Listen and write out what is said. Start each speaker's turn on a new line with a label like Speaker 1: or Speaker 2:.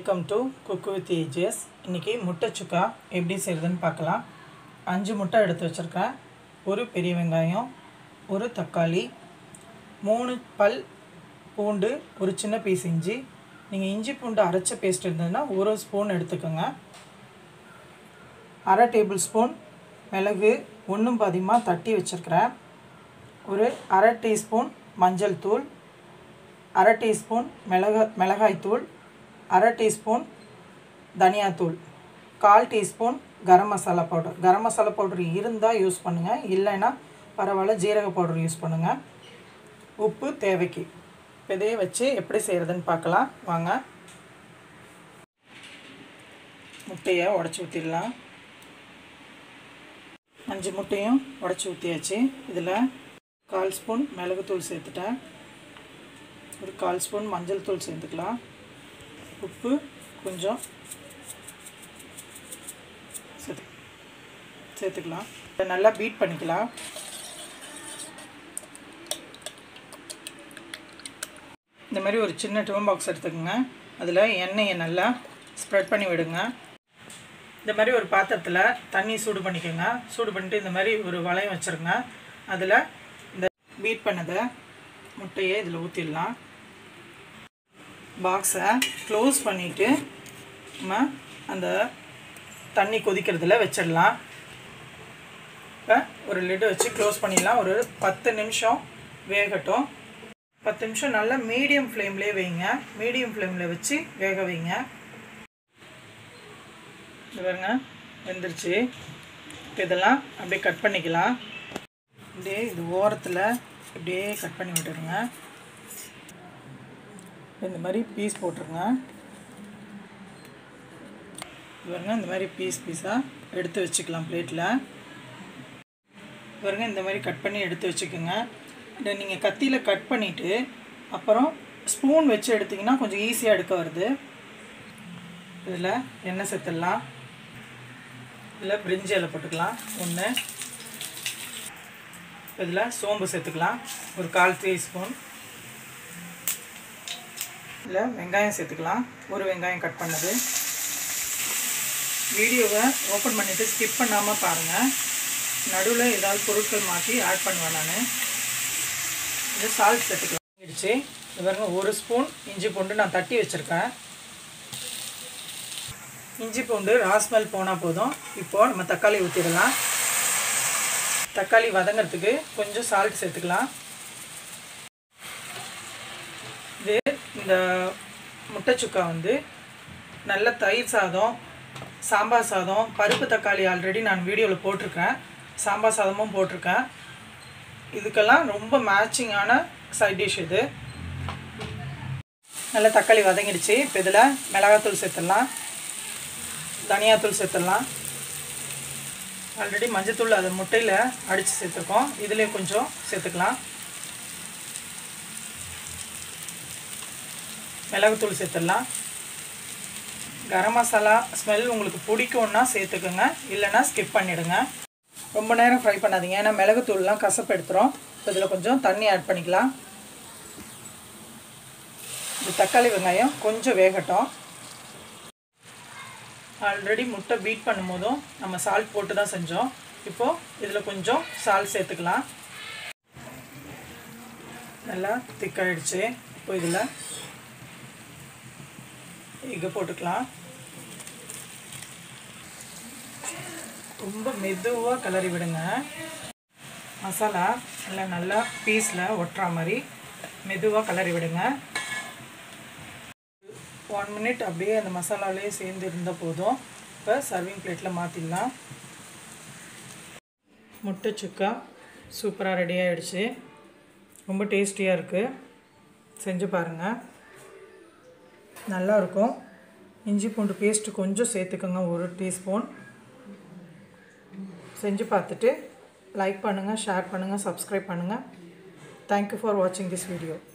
Speaker 1: welcome to cook with AGS இன்றைக்கி முட்டை சுக்கா எப்படி செய்கிறதுன்னு பார்க்கலாம் அஞ்சு முட்டை எடுத்து வச்சுருக்கேன் ஒரு பெரிய வெங்காயம் ஒரு தக்காளி மூணு பல் பூண்டு ஒரு சின்ன பீஸ் இஞ்சி நீங்கள் இஞ்சி பூண்டு அரைச்ச பேஸ்ட் இருந்ததுன்னா ஒரு ஸ்பூன் எடுத்துக்கோங்க அரை டேபிள் ஸ்பூன் மிளகு ஒன்றும் பாதியமாக தட்டி வச்சுருக்கிறேன் ஒரு அரை டீஸ்பூன் மஞ்சள் தூள் அரை டீஸ்பூன் மிளகா மிளகாய்த்தூள் அரை டீஸ்பூன் தனியாத்தூள் கால் teaspoon garam masala powder garam masala powder இருந்தால் யூஸ் பண்ணுங்கள் இல்லைன்னா பரவாயில்ல ஜீரக பவுடர் யூஸ் பண்ணுங்கள் உப்பு தேவைக்கு இப்போ இதையே வச்சு எப்படி செய்கிறதுன்னு பார்க்கலாம் வாங்க முட்டையை உடச்சி ஊற்றிடலாம் அஞ்சு முட்டையும் உடச்சி ஊற்றியாச்சு இதில் கால் ஸ்பூன் மிளகுத்தூள் சேர்த்துட்டேன் ஒரு கால் ஸ்பூன் மஞ்சள் தூள் சேர்த்துக்கலாம் உப்பு கொஞ்சம் சேர்த்து சேர்த்துக்கலாம் இதை நல்லா பீட் பண்ணிக்கலாம் இந்த மாதிரி ஒரு சின்ன டிஃபன் பாக்ஸ் எடுத்துக்கோங்க அதில் எண்ணெயை நல்லா ஸ்ப்ரெட் பண்ணி விடுங்க இந்த மாதிரி ஒரு பாத்திரத்தில் தண்ணி சூடு பண்ணிக்கோங்க சூடு பண்ணிட்டு இந்த மாதிரி ஒரு வளையம் வச்சுருங்க அதில் இந்த பீட் பண்ணதை முட்டையை இதில் ஊற்றிடலாம் பாக்ஸை க்ளோஸ் பண்ணிவிட்டு நம்ம அந்த தண்ணி கொதிக்கிறதுல வச்சிடலாம் இப்போ ஒரு லிட்டு வச்சு க்ளோஸ் பண்ணிடலாம் ஒரு பத்து நிமிஷம் வேகட்டும் பத்து நிமிஷம் நல்லா மீடியம் ஃப்ளேம்லேயே வைங்க மீடியம் ஃப்ளேமில் வச்சு வேக வைங்க இது பாருங்க வெந்துருச்சு இப்போ இதெல்லாம் அப்படியே கட் பண்ணிக்கலாம் அப்படியே இது ஓரத்தில் இப்படியே கட் பண்ணி விட்டுருங்க இந்த மாதிரி பீஸ் போட்டுருங்க பாருங்க இந்த மாதிரி பீஸ் பீஸாக எடுத்து வச்சுக்கலாம் பிளேட்டில் பாருங்க இந்த மாதிரி கட் பண்ணி எடுத்து வச்சுக்கோங்க இதை நீங்கள் கத்தியில் கட் பண்ணிவிட்டு அப்புறம் ஸ்பூன் வச்சு எடுத்திங்கன்னா கொஞ்சம் ஈஸியாக எடுக்க வருது இதில் எண்ணெய் சேர்த்துடலாம் இதில் பிரிஞ்சி இலை போட்டுக்கலாம் ஒன்று இதில் சோம்பு சேர்த்துக்கலாம் ஒரு கால் டீஸ்பூன் இதில் வெங்காயம் சேர்த்துக்கலாம் ஒரு வெங்காயம் கட் பண்ணது வீடியோவை ஓப்பன் பண்ணிவிட்டு ஸ்கிப் பண்ணாமல் பாருங்கள் நடுவில் ஏதாவது பொருட்கள் மாற்றி ஆட் பண்ணுவேன் நான் இது சால்ட் சேர்த்துக்கலாம் ஆகிடுச்சு இது பாருங்க ஒரு ஸ்பூன் இஞ்சி பூண்டு நான் தட்டி வச்சுருக்கேன் இஞ்சி பூண்டு ராஸ்மெல் போனால் போதும் இப்போது நம்ம தக்காளி ஊற்றிடலாம் தக்காளி வதங்கிறதுக்கு கொஞ்சம் சால்ட் சேர்த்துக்கலாம் இது இந்த முட்டை சுக்கா வந்து நல்ல தயிர் சாதம் சாம்பார் சாதம் பருப்பு தக்காளி ஆல்ரெடி நான் வீடியோவில் போட்டிருக்கேன் சாம்பார் சாதமும் போட்டிருக்கேன் இதுக்கெல்லாம் ரொம்ப மேட்சிங்கான சைட் டிஷ் இது நல்லா தக்காளி வதங்கிடுச்சு இப்போ இதில் மிளகாத்தூள் சேர்த்துடலாம் தனியாத்தூள் சேர்த்துடலாம் ஆல்ரெடி மஞ்சத்தூள் அது முட்டையில் அடித்து சேர்த்துருக்கோம் இதிலே கொஞ்சம் சேர்த்துக்கலாம் மிளகுத்தூள் சேர்த்துடலாம் கரம் மசாலா ஸ்மெல் உங்களுக்கு பிடிக்கும்னா சேர்த்துக்கோங்க இல்லைன்னா ஸ்கிப் பண்ணிவிடுங்க ரொம்ப நேரம் ஃப்ரை பண்ணாதீங்க ஏன்னா மிளகுத்தூள்லாம் கசப்பு எடுத்துரும் இதில் கொஞ்சம் தண்ணி ஆட் பண்ணிக்கலாம் இது தக்காளி வெங்காயம் கொஞ்சம் வேகட்டும் ஆல்ரெடி முட்டை பீட் பண்ணும்போதும் நம்ம சால்ட் போட்டு தான் செஞ்சோம் இப்போது இதில் கொஞ்சம் சால்ட் சேர்த்துக்கலாம் நல்லா திக்காயிடுச்சு இப்போ இதில் எக்கு போட்டுக்கலாம் ரொம்ப மெதுவாக கிளறி விடுங்க மசாலா எல்லாம் நல்லா பீஸில் ஒட்டுற மாதிரி மெதுவாக கிளறி விடுங்க ஒன் மினிட் அப்படியே அந்த மசாலாலே சேர்ந்து இருந்தால் போதும் இப்போ சர்விங் பிளேட்டில் மாற்றிடலாம் முட்டை சுக்கா சூப்பராக ரெடி ஆகிடுச்சு ரொம்ப டேஸ்டியாக இருக்குது செஞ்சு பாருங்கள் நல்லாயிருக்கும் இஞ்சி பூண்டு பேஸ்ட்டு கொஞ்சம் சேர்த்துக்கோங்க ஒரு டீஸ்பூன் செஞ்சு பார்த்துட்டு லைக் பண்ணுங்கள் ஷேர் பண்ணுங்கள் சப்ஸ்கிரைப் பண்ணுங்கள் தேங்க்யூ ஃபார் வாட்சிங் திஸ் வீடியோ